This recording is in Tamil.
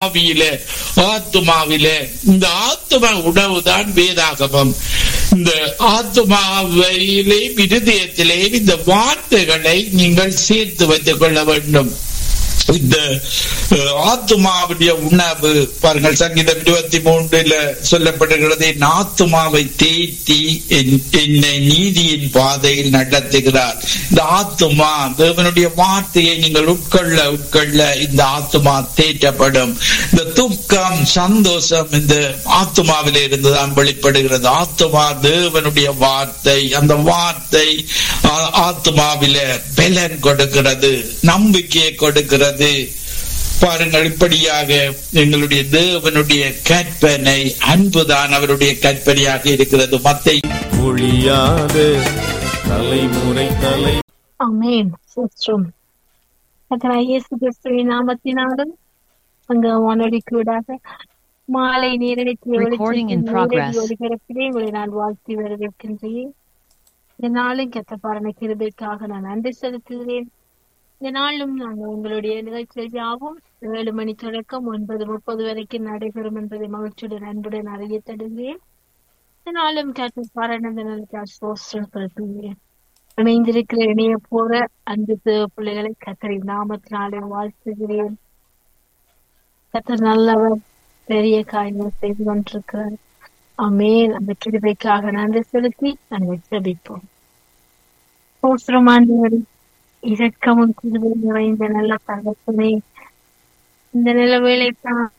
ஆவியில ஆத்துமாவில இந்த ஆத்தும உணவுதான் வேதாகமம் இந்த ஆத்துமாவிலே இருதயத்திலே இந்த வார்த்தைகளை நீங்கள் சேர்த்து வைத்துக் கொள்ள வேண்டும் இந்த அஹ், ஆத்துமாவுடைய உணவு பாருங்கள் சங்கீதம் இருபத்தி மூன்றுல சொல்லப்படுகிறது என் ஆத்துமாவை தேய்த்தி என்- என்னை நீதியின் பாதையில் நடத்துகிறார் இந்த ஆத்துமா தேவனுடைய வார்த்தையை நீங்கள் உட்கொள்ள உட்கொள்ள இந்த ஆத்துமா தேற்றப்படும் இந்த துக்கம் சந்தோஷம் இந்த ஆத்துமாவிலே இருந்துதான் வெளிப்படுகிறது ஆத்துமா தேவனுடைய வார்த்தை அந்த வார்த்தை ஆ- ஆத்துமாவில பலன் கொடுக்கிறது நம்பிக்கையை கொடுக்கிறது பாருங்கள் இப்படியாக எங்களுடைய தேவனுடைய கற்பனை அன்புதான் அவருடைய கற்பனையாக இருக்கிறது மத்தை ஒழியாத தலைமுறை தலை ஆமென் சோஸ்திரம் கர்த்தராகிய இயேசு கிறிஸ்துவின் நாமத்தினாலும் அங்க வானொலிக்கூடாக மாலை நேரடிக்கு Recording in progress. ஒளிபரப்பிலே உங்களை நான் வாழ்த்தி வரவேற்கின்றேன் இந்த நாளும் கெட்ட பாரண கிருபைக்காக நான் நன்றி செலுத்துகிறேன் இந்த நாளும் நாங்கள் உங்களுடைய நிகழ்ச்சிகள் யாவும் ஏழு மணி தொடக்கம் ஒன்பது முப்பது வரைக்கும் நடைபெறும் என்பதை மகிழ்ச்சியுடன் அன்புடன் அறிய தருகிறேன் இந்த நாளும் கெட்ட பாரண நாளுக்கு சோஸ்திரம் செலுத்துகிறேன் இணைந்திருக்கிற இணைய போற அன்பு தேவ பிள்ளைகளை கத்தரி நாமத்தினாலே வாழ்த்துகிறேன் கத்தர் நல்லவர் பெரிய காரியங்கள் செய்து கொண்டிருக்கிறார் அமேன் அந்த கிருபைக்காக நன்றி செலுத்தி நாங்கள் ஜெபிப்போம் சோஸ்திரமாண்டவரி இரக்கமும் கிருபை நிறைந்த நல்ல தகப்பனே இந்த நிலவேளைக்கான